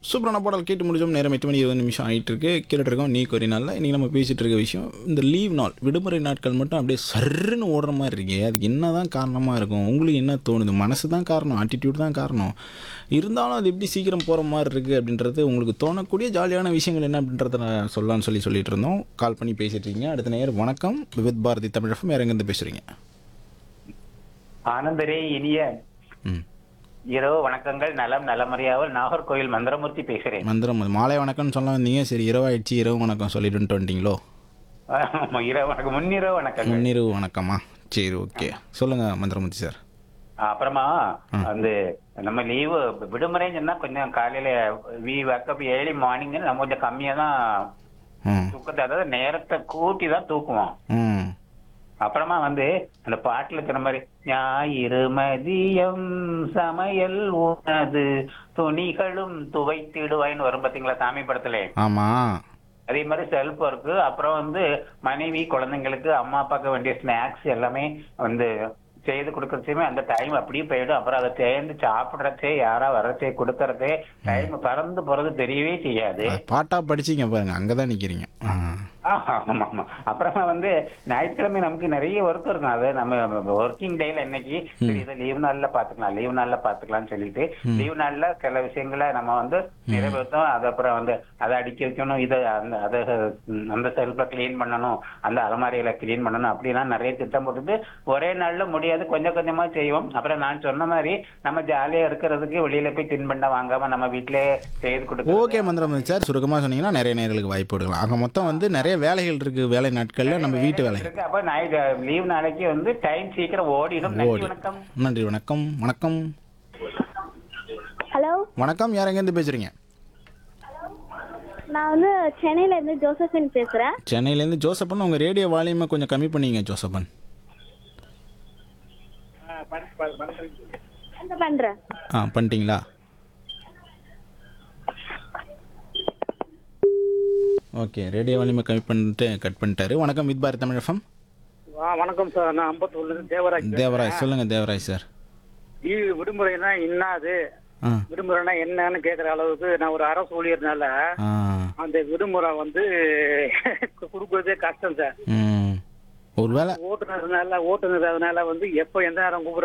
சூப்பரான பாடல் கேட்டு முடிச்சோம் நேரம் எட்டு மணி இருபது நிமிஷம் ஆகிட்டு இருக்கு கேட்டுட்டு இருக்கோம் நீ கொரி நாளில் இன்றைக்கி நம்ம பேசிகிட்டு இருக்க விஷயம் இந்த லீவ் நாள் விடுமுறை நாட்கள் மட்டும் அப்படியே சர்ன்னு ஓடுற மாதிரி இருக்கே அதுக்கு என்ன தான் காரணமாக இருக்கும் உங்களுக்கு என்ன தோணுது மனசு தான் காரணம் ஆட்டிடியூட் தான் காரணம் இருந்தாலும் அது எப்படி சீக்கிரம் போகிற மாதிரி இருக்குது அப்படின்றது உங்களுக்கு தோணக்கூடிய ஜாலியான விஷயங்கள் என்ன அப்படின்றத நான் சொல்லலாம்னு சொல்லி சொல்லிட்டு இருந்தோம் கால் பண்ணி பேசிட்டு இருக்கீங்க அடுத்த நேரம் வணக்கம் வித் பாரதி தமிழகம் வேற எங்கேருந்து பேசுகிறீங்க ஆனந்தரே இனிய ம் இரவு வணக்கங்கள் நலம் நலமறியாமல் நாகர்கோவில் மந்திரமூர்த்தி பேசுறேன் மந்திரம் மாலை வணக்கம்னு சொல்ல வந்தீங்க சரி இரவாயிடுச்சு இரவு வணக்கம் சொல்லிட்டு வந்துட்டீங்களோ ஆமா, இரவு வணக்கம் முன்னிரவு வணக்கங்கள் முன்னிரவு வணக்கமா சரி ஓகே சொல்லுங்கள் மந்திரமூர்த்தி சார் அப்புறமா வந்து நம்ம லீவு விடுமுறைன்னு சொன்னா கொஞ்சம் காலையில வி வக்கப் ஏர்லி மார்னிங் நம்ம கொஞ்சம் கம்மியா தான் ம் தூக்கத்தை அதாவது நேரத்தை கூட்டி தான் தூக்குவோம் ம் அப்புறமா வந்து அந்த பாட்டுல இருக்கிற மாதிரி ஞாயிறு மதியம் சமையல் உனது துணிகளும் துவைத்திடுவாய்ன்னு வரும் பாத்தீங்களா சாமி படத்துல ஆமாம் அதே மாதிரி செல்ஃப் ஒர்க்கு அப்புறம் வந்து மனைவி குழந்தைங்களுக்கு அம்மா அப்பாக்கு வேண்டிய ஸ்நாக்ஸ் எல்லாமே வந்து செய்து கொடுக்கறதுமே அந்த டைம் அப்படியே போயிடும் அப்புறம் அதை சேர்ந்து சாப்பிடுறதே யாரா வர்றதே கொடுக்கறதே டைம் பறந்து போறது தெரியவே செய்யாது பாட்டாக படிச்சீங்க பாருங்க அங்கே தான் நிற்கிறீங்க ஆஹ், ஆமா ஆமா அப்புறமா வந்து ஞாயிற்றுக்கிழமை நமக்கு நிறைய ஒர்க் இருக்கும் அது நம்ம ஒர்க்கிங் டேல இன்னைக்கு சரி இதை லீவ் நாள்ல பாத்துக்கலாம் லீவ் நாள்ல பாத்துக்கலாம்னு சொல்லிட்டு லீவ் நாள்ல சில விஷயங்களை நம்ம வந்து நிறைவேற்றோம் அது அப்புறம் வந்து அதை அடிக்க வைக்கணும் இதை அந்த அதை ம், அந்த செல்ஃபை கிளீன் பண்ணணும் அந்த அலமாரியில கிளீன் பண்ணணும் அப்படிலாம் நிறைய திட்டம் போட்டுட்டு ஒரே நாள்ல முடியாது கொஞ்சம் கொஞ்சமா செய்வோம் அப்புறம் நான் சொன்ன மாதிரி நம்ம ஜாலியா இருக்கிறதுக்கு வெளியில போய் தின்பண்டம் வாங்காம நம்ம வீட்டிலே செய்து கொடுக்க ஓகே மந்திரமூர்த்தி சார் சுருக்கமாக சொன்னீங்கன்னா நிறைய நேர்களுக்கு வாய்ப்பு கொடுக்கலாம் ஆக மொத்தம் வந்து நிறைய வேலைகள் இருக்குது வேலை நாட்களில் நம்ம வீட்டு வேலை இருக்கு அப்ப நைட் லீவ் நாளைக்கு வந்து டைம் சீக்கிரம் ஓடிடும் நன்றி ஓடி வணக்கம் நன்றி வணக்கம் வணக்கம் ஹலோ வணக்கம் யார் எங்கேருந்து பேசுகிறீங்க நான் வந்து சென்னையில இருந்து ஜோசபின் பேசுறேன் சென்னையிலேருந்து ஜோசப்பன் உங்கள் ரேடியோ வால்யூமை கொஞ்சம் கம்மி பண்ணிங்க ஜோசப்பன் என்ன பண்றேன் ஆ பண்ணிட்டீங்களா ஓகே ரேடியோ வால்யூமை கம்மி பண்ணிட்டு கட் பண்ணிட்டாரு வணக்கம் வித் பாரத் தமிழ் எஃப்எம் ஆ வணக்கம் சார் நான் அம்பத்தூர்லேருந்து தேவராஜ் தேவராஜ் சொல்லுங்கள் தேவராஜ் சார் லீவு விடுமுறைனா என்னது ஆ விடுமுறைனா என்னன்னு கேட்குற அளவுக்கு நான் ஒரு அரசு ஊழியர்னால ஆ அந்த விடுமுறை வந்து கொடுக்கறதே கஷ்டம் சார் ம் ஒரு வேளை ஓட்டுநர்னால ஓட்டுநர் அதனால வந்து எப்போ எந்த நேரம் கூப்பிட